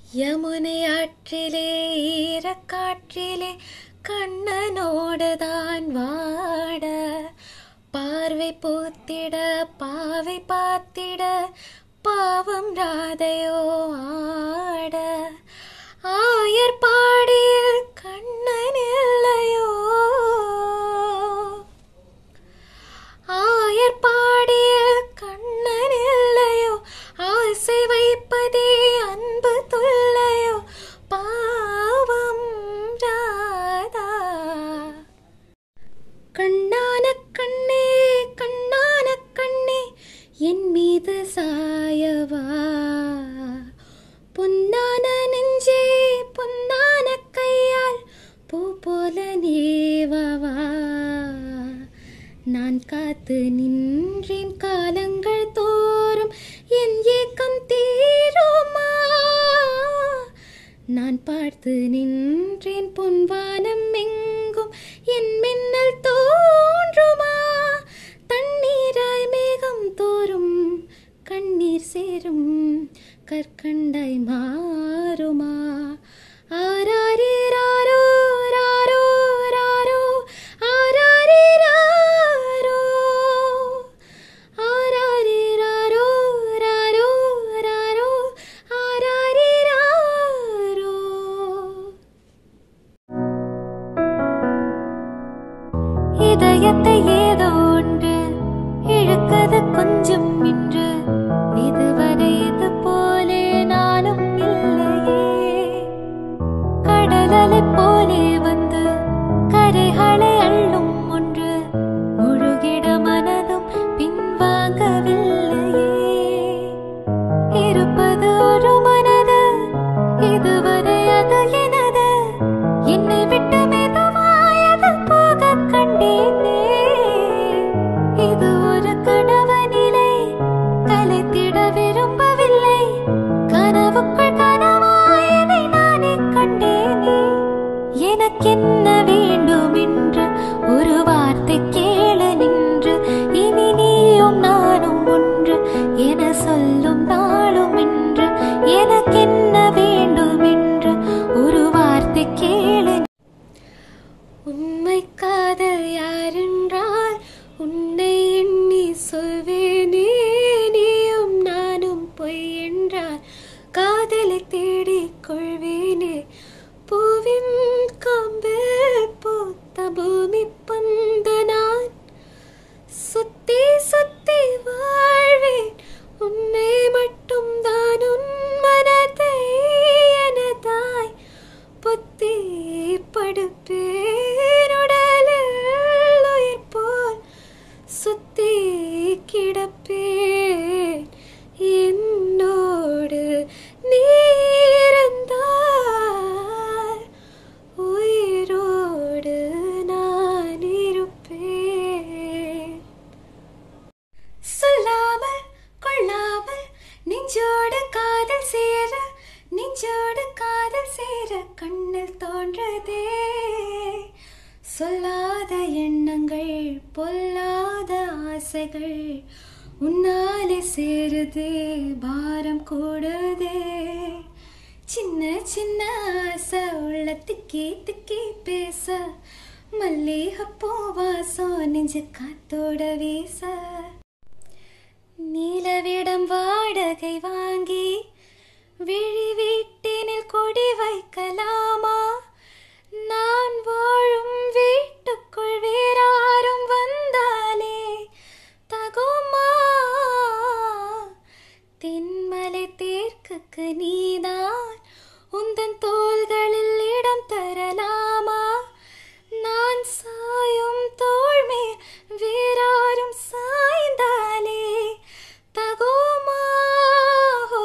யமுனை ஆற்றிலே ஈரக்காற்றிலே கண்ணனோடுதான் வாட பார்வை பூத்திட பாவை பார்த்திட பாவம் ராதையோ ஆட ஆயர் பாடியில் கண்ணன் இல்லையோ ஆயர் பாடியில் கண்ணன் இல்லையோ ஆசை வைப்பதே அன்பு தொல்லையோ பாவம் ராதா கண்ணான கண்ணே கண்ணான கண்ணே என் மீது சாயவா பொன்னான நெஞ்சே பொன்னான கையால் பூ போல நீவவா நான் காத்து நின்றேன் காலங்கள் தோறும் என் ஏக்கம் தீருமா நான் பார்த்து நின்றேன் பொன்வானம் எங்கும் என் மின்னல் தோன்றுமா தண்ணீராய் மேகம் தோறும் கண்ணீர் சேரும் கற்கண்டாய் மாறுமா ஆராரிராரோ ராரோ ராரோ ஆராரிராரோ ஆராரிராரோ ராரோ ராரோ ஆராரிராரோ இதயத்தை ஏதோ ஒன்று இழுக்கது கொஞ்சம் இன்று இதுவரை இது போலே நானும் இல்லையே கடலலை போலே வந்து கரைகளை அள்ளும் ஒன்று முழுகிட மனதும் பின்வாங்கவில்லையே இருப்பது ஒரு மனது இதுவரை அது எனது என்னை விட்டு மெதுவாயது போக கண்டேனே இது ஒரு கனவு நிலை கலைத்திட விரும்பவில்லை கனவுக்குள் கனவாயதை நானே கண்டேனே எனக்கென்ன வேண்டும் என்று ஒரு வார்த்தை கேளு நின்று இனி நீயும் நானும் ஒன்று என சொல்லும் நாளும் இன்று எனக்கென்ன வேண்டும் என்று ஒரு வார்த்தை கேளு உண்மை காதல் யாரென்றால் உன்னை எண்ணி சொல்வேனே நீயும் நானும் பொய் என்றால் காதலை தேடிக் கொள்வேனே பூவின் காம்பில் பூத்த பூமி பந்து நான் சுத்தி சுத்தி வாழ்வேன் உன்னை மட்டும் தான் உன் மனதை எனதாய் புத்தி படுப்பேன் உடலில் உயிர் போல் சுத்தி கிடப்பேன் என்னோடு நீ இருந்தால் உயிரோடு நான் இருப்பேன் சொல்லாமல் கொள்ளாமல் நெஞ்சோடு காதல் சேர நெஞ்சோடு காதல் சேர கண்ணில் தோன்றதே சொல்லாத எண்ணங்கள் பொல்லாத ஆசைகள் உன்னாலே சேருதே பாரம் கூடுதே சின்ன சின்ன ஆசை உள்ள திக்கி திக்கி பேச மல்லிகைப்பூ வாசம் நெஞ்சு காத்தோட வீச நீலவிடம் வாடகை வாங்கி விழி வீட்டினில் கொடி வைக்கலாமா நான் வாழும் வீட்டுக்குள் வேறாரும் வந்தாலே தகுமா தென்மலை தேர்க்குக்கு நீதான் உந்தன் தோள்களில் இடம் தரலாமா நான் சாயும் தோள்மே வேறாரும் சாய்ந்தாலே தகுமா ஓ,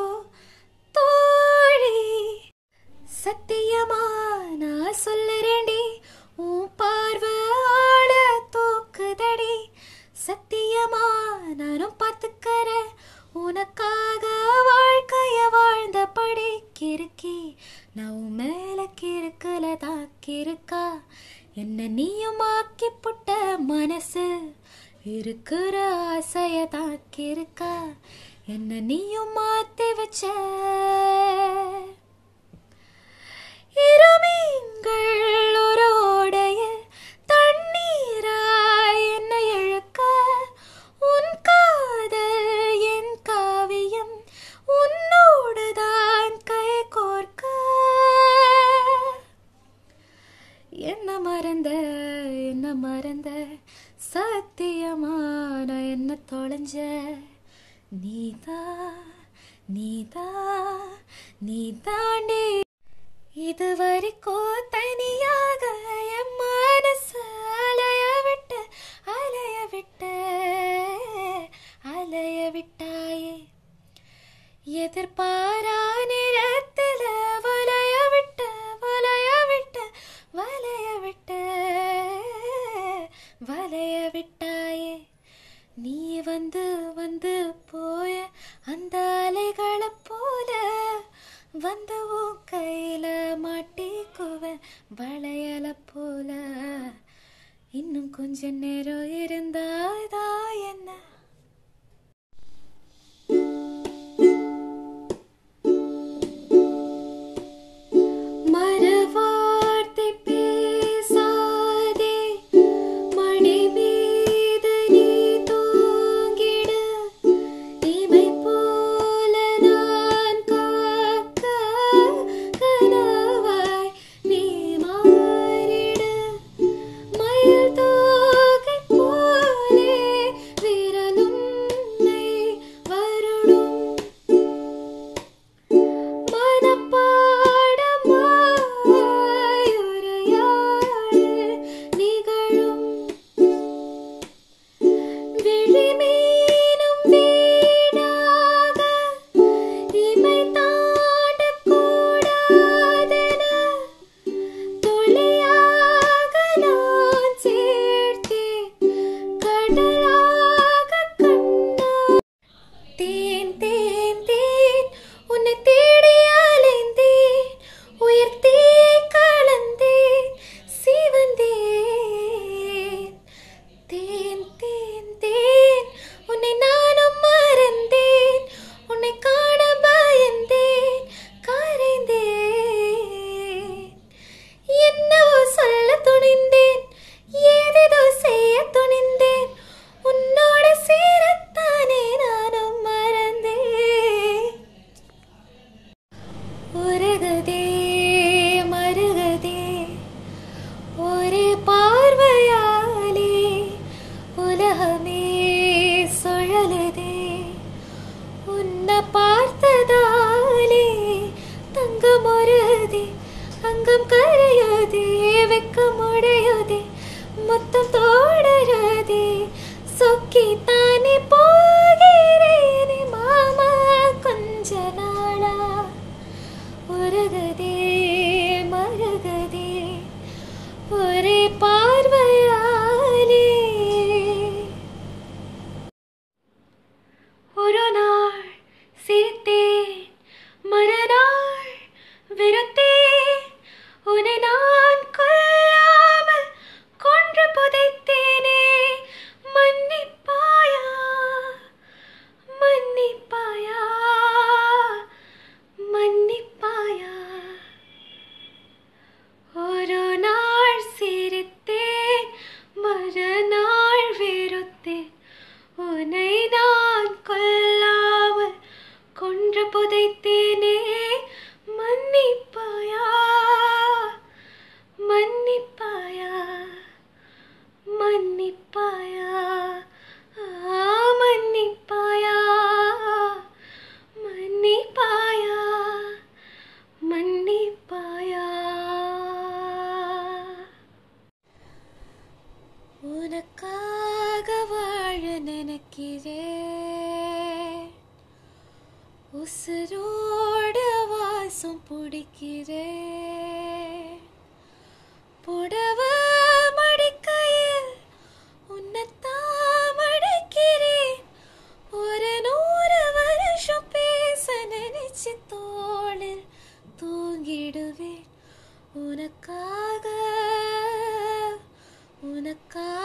தோழி சத்தியமா நான் சொல்லுறேன்டி உன் பார்வை ஆட தூக்குதடி சத்தியமா நானும் பார்த்துக்கறேன் உனக்காக வாழ்க்கைய வாழ்ந்த படி கிறுக்கி நான் உன் மேல கிறுக்கல தாக்கிருக்கா என்ன நீயும் ஆக்கி புட்ட மனசு இருக்கிற ஆசைய தாக்கிருக்கா என்ன நீயும் மாத்தி வச்ச நீதா நீதா நீ தாண்டி இது வரைக்கும் தனியாக என் மனசு அலைய விட்டு அலைய விட்டு அலைய விட்டாயே எதிர்பாரா நேரத்தில் வலைய விட்டு வலைய விட்டு வலைய விட்டு வலைய விட்டாயே நீ வந்து வந்து போய அந்த அலைகளை போல வந்து உன் கையில மாட்டிக்குவேன் வளையல போல இன்னும் கொஞ்ச நேரம் இருந்தாதா என்ன மரவார்த்தை பேசாதே மடி மீது நீ தூங்கிடு இமை போல நான் காக்க கனவாய் நீ மாறிடு மயில் தோகை போலே விரலும் உன்னை வருடும் மனப்பாடமாய் உரையாடல் நிகழும் விழிமீனும் வீணாக இமை தாண்டக் கூடாதென துளியாக நான் சேர்த்தேன் கடலாக கண்ணா தேன் தேன் தேன் உன்னை தேடி அலைந்தேன் உயிர் தீயை கலந்தேன் சிவந்தேன் தேன் தேன் தேன் உன்னை நானும் மறந்தேன் உன்னை காண பயந்தேன் கரைந்தேன் என்னவோ சொல்ல துணிந்தேன் ஏதேதோ செய்ய துணிந்தேன் உன்னோட சேரத்தானே நானும் மறந்தேன் உருகுதே மருகுதே ஒரே பார்வையாலே உலகமே சுழலுதே உன்னை பார்த்ததாலே தங்கம் ஒருதே அங்கம் கரையுதே வெக்கம் உடையுதே மொத்தம் தோடருதே சொக்கி தானே போகிறேனே மாமா கொஞ்ச நாளா உருகுதே மருகுதே ஒரே பார்வையாலே ஒரு நாள் சிரித்தேன் மறுநாள் வெறுத்தேன் உன்னை நான் கொல்லாமல் கொன்று புதைத்தேனே மன்னிப்பாயா மன்னிப்பாயா மன்னிப்பாயா ஒரு நாள் சிரித்தேன் மறுநாள் வெறுத்தேன் உன்னை நான் கொல்லாமல் கொன்று புதைத்தேனே மன்னிப்பாயா மன்னிப்பாயா மன்னிப்பாயா ஆ, மன்னிப்பாயா மன்னிப்பாயா மன்னிப்பாயா உனக்காக வாழ நினைக்கிறேன் உசுரோட வாசம் பிடிக்கிறேன் புடவ மடிக்கையில் உன்னைத்தான் மடிக்கிறேன் ஒரு நூறு வருஷம் பேச நினைச்சு தோளில் தூங்கிடுவேன் உனக்காக உனக்காக